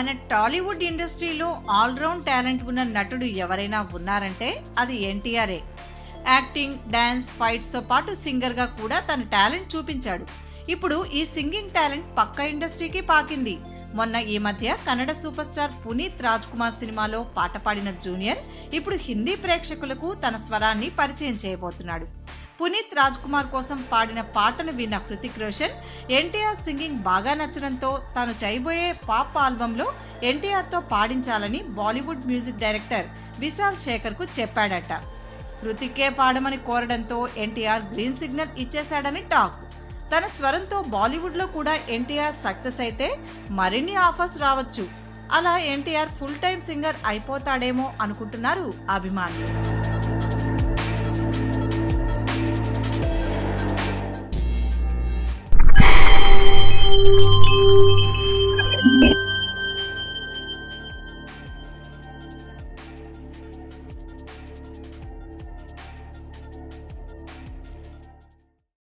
మన టాలీవుడ్ ఇండస్ట్రీలో all round talent ఉన్న నటుడు ఎవరైనా ఉన్నారంటే అది ఎన్టీఆర్ఏ యాక్టింగ్ డాన్స్ ఫైట్స్ తో పాటు సింగర్ గా కూడా తన టాలెంట్ చూపించాడు ఇప్పుడు ఈ సింగింగ్ టాలెంట్ పక్క ఇండస్ట్రీకి పాకింది మొన్న ఈ మధ్య కన్నడ సూపర్ స్టార్ పునీత్ రాజ్ కుమార్ సినిమాలో పాట పాడిన జూనియర్ ఇప్పుడు హిందీ ప్రేక్షకులకు తన స్వరాన్ని పరిచయం చేయబోతున్నాడు పునీత్ రాజ్ కుమార్ కోసం పాడిన పాటను విన్న హృతిక్ రోషన్ ఎన్టీఆర్ సింగింగ్ బాగా నచ్చడంతో తాను చేయబోయే పాప్ ఆల్బంలో ఎన్టీఆర్ తో పాడించాలని బాలీవుడ్ మ్యూజిక్ డైరెక్టర్ విశాల్ శేఖర్ కు చెప్పాడట హృతికే పాడమని కోరడంతో ఎన్టీఆర్ గ్రీన్ సిగ్నల్ ఇచ్చేశాడని టాక్ తన స్వరంతో బాలీవుడ్ లో కూడా ఎన్టీఆర్ సక్సెస్ అయితే మరిన్ని ఆఫర్స్ రావచ్చు అలా ఎన్టీఆర్ ఫుల్ టైం సింగర్ అయిపోతాడేమో అనుకుంటున్నారు అభిమానులు